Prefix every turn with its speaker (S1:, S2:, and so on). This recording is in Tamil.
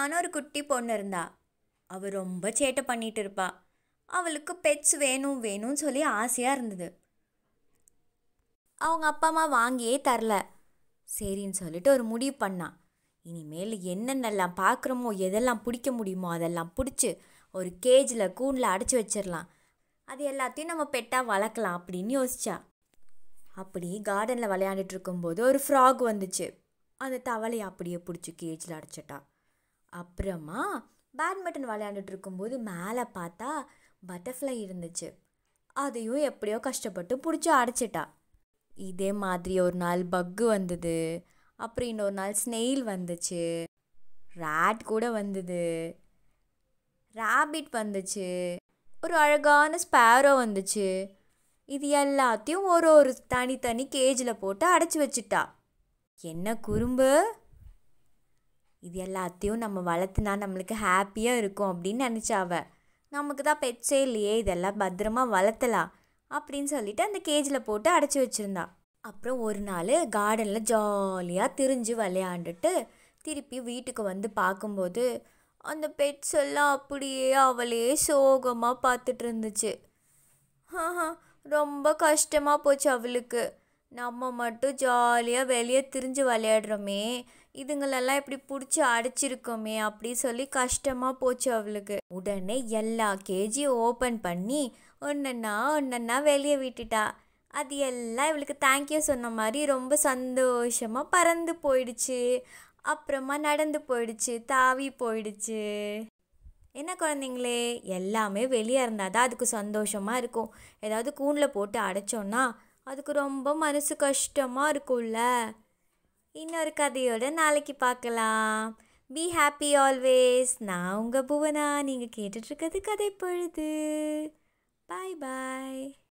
S1: பூவனான்னு ஒரு குட்டி பொண்ணு இருந்தா அவள் ரொம்ப சேட்டை பண்ணிட்டு இருப்பா அவளுக்கு பெட்ஸ் வேணும் வேணும்னு சொல்லி ஆசையாக இருந்தது அவங்க அப்பா அம்மா வாங்கியே தரல சரின்னு சொல்லிட்டு ஒரு முடிவு பண்ணான் இனிமேல் என்னென்னலாம் பார்க்குறோமோ எதெல்லாம் பிடிக்க முடியுமோ அதெல்லாம் பிடிச்சி ஒரு கேஜில் கூண்டில் அடைச்சி வச்சிடலாம் அது எல்லாத்தையும் நம்ம பெட்டாக வளர்க்கலாம் அப்படின்னு யோசிச்சா அப்படி கார்டனில் விளையாண்டுட்டு இருக்கும்போது ஒரு ஃப்ராக் வந்துச்சு அந்த தவளையை அப்படியே பிடிச்சி கேஜில் அடைச்சிட்டா அப்புறமா பேட்மிண்டன் விளையாண்டுட்டு இருக்கும்போது மேலே பார்த்தா பட்டர்ஃப்ளை இருந்துச்சு அதையும் எப்படியோ கஷ்டப்பட்டு பிடிச்சி அடைச்சிட்டா இதே மாதிரி ஒரு நாள் பக்கு வந்தது அப்புறம் இன்னொரு நாள் ஸ்னெயில் வந்துச்சு ரேட் கூட வந்தது ராபிட் வந்துச்சு ஒரு அழகான ஸ்பேரோ வந்துச்சு இது எல்லாத்தையும் ஒரு ஒரு தனித்தனி கேஜில் போட்டு அடைச்சி வச்சிட்டா என்ன குறும்பு இது எல்லாத்தையும் நம்ம வளர்த்துனா நம்மளுக்கு ஹாப்பியாக இருக்கும் அப்படின்னு நினச்சா அவ நமக்கு தான் பெட்ஸே இல்லையே இதெல்லாம் பத்திரமா வளர்த்தலாம் அப்படின்னு சொல்லிட்டு அந்த கேஜில் போட்டு அடைச்சி வச்சுருந்தா அப்புறம் ஒரு நாள் கார்டனில் ஜாலியாக திரிஞ்சு விளையாண்டுட்டு திருப்பி வீட்டுக்கு வந்து பார்க்கும்போது அந்த பெட்ஸ் எல்லாம் அப்படியே அவளே சோகமாக பார்த்துட்டு இருந்துச்சு ஆஹா, ரொம்ப கஷ்டமாக போச்சு அவளுக்கு நம்ம மட்டும் ஜாலியாக வெளியே திரிஞ்சு விளையாடுறோமே இதுங்களெல்லாம் இப்படி பிடிச்சி அடைச்சிருக்கோமே அப்படி சொல்லி கஷ்டமாக போச்சு அவளுக்கு உடனே எல்லா கேஜியும் ஓப்பன் பண்ணி ஒன்றா ஒன்றா வெளியே விட்டுட்டா அது எல்லாம் இவளுக்கு தேங்க்யூ சொன்ன மாதிரி ரொம்ப சந்தோஷமாக பறந்து போயிடுச்சு அப்புறமா நடந்து போயிடுச்சு தாவி போயிடுச்சு என்ன குழந்தைங்களே எல்லாமே வெளியே இருந்தால் தான் அதுக்கு சந்தோஷமாக இருக்கும் ஏதாவது கூண்டில் போட்டு அடைச்சோன்னா அதுக்கு ரொம்ப மனசு கஷ்டமாக இருக்கும்ல இன்னொரு கதையோட நாளைக்கு பார்க்கலாம் பி ஹாப்பி ஆல்வேஸ் நான் உங்கள் புவனா நீங்கள் கேட்டுட்ருக்கிறது கதை பொழுது பாய் பாய்